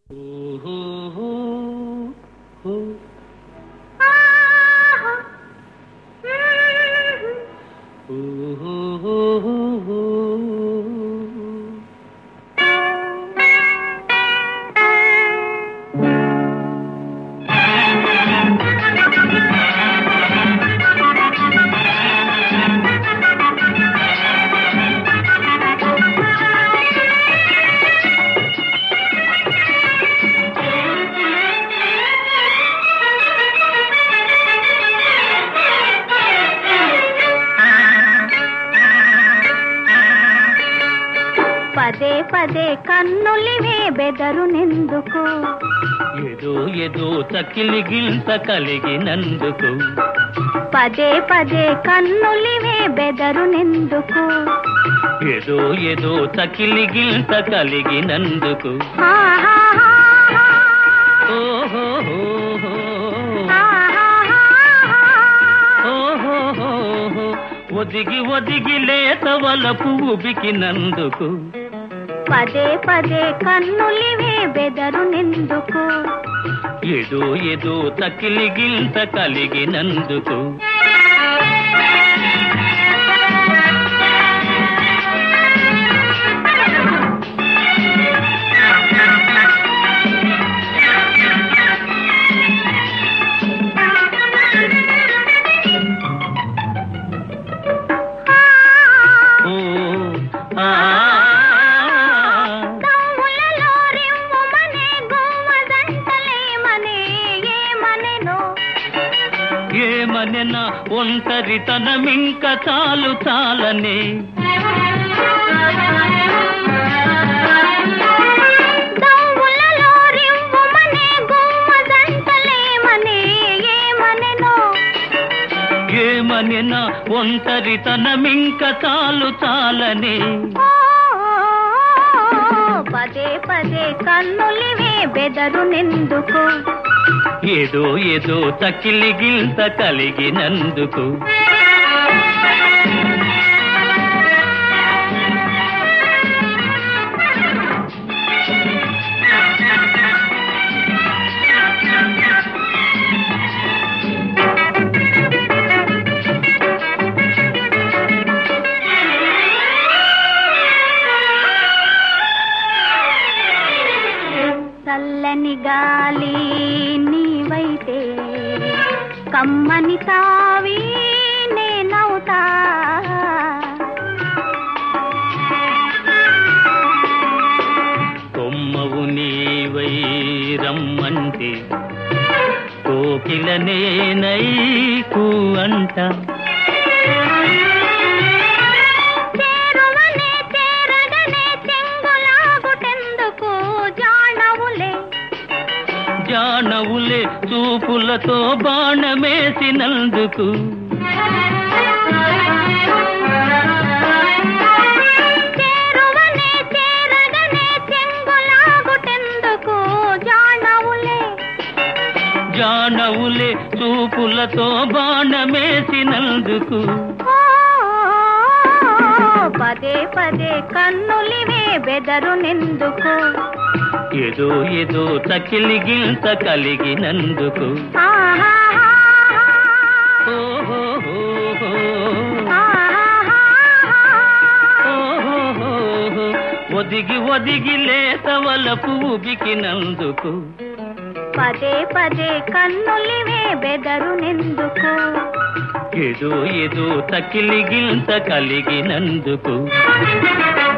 పదే పదే కన్నులివే బెదరు నిందుకు ఏదో ఏదో తక్కిలి గింత కలిగినందుకు పదే పదే కన్నులివే బెదరు నిందుకు ఏదో ఏదో తక్కిలి గింత కలిగినందుకు ఓహో ఓహో ఒదిగి ఒదిగి లేత వలపు ఉబికినందుకు పదే పదే కన్నులివే బెదరు నిందుకు ఏదో ఏదో తక్కిలి గింత కలిగినందుకు ఓ ఆ దమ్ములలో రిమ్ముమనే గువ్వదంటలేమనే ఏమనెనో ఏమనెన ఒంటరితనమింక చాలు చాలనే దమ్ములలో రిమ్ముమనే గువ్వదంటలేమనే ఏమనెనో ఏమనెన ఒంటరితనమింక చాలు చాలనే పదే పదే కన్నులివే బెదరు నిందుకు ఏదో ఏదో తక్కిలి గింత కలిగినందుకు చల్లని గాలి నీవైతే కమ్మని తావి నేనవుతా కొమ్మవు నీవై రమ్మంటే కోకిల నేనై కూ అంట చేరువనే చేరగనే చెంగులాగుటెందుకు జానవులే జానవులే చూపులతో బాణమేసినందుకు చేరువనే చేరగనే చెంగులాగుటెందుకు జానవులే జానవులే చూపులతో బాణమేసినందుకు ఓ, పదే పదే కన్నులివే బెదరు నిందుకు ఏదో ఏదో తకిలి గింత కలిగినందుకు ఓహోహోహో. ఓహోహోహో. ఒదిగి ఒదిగి లేత వలపు ఉబికినందుకు పదే పదే కన్నులివే బెదరు నిందుకు ఏదో ఏదో తకిలి గింత కలిగినందుకు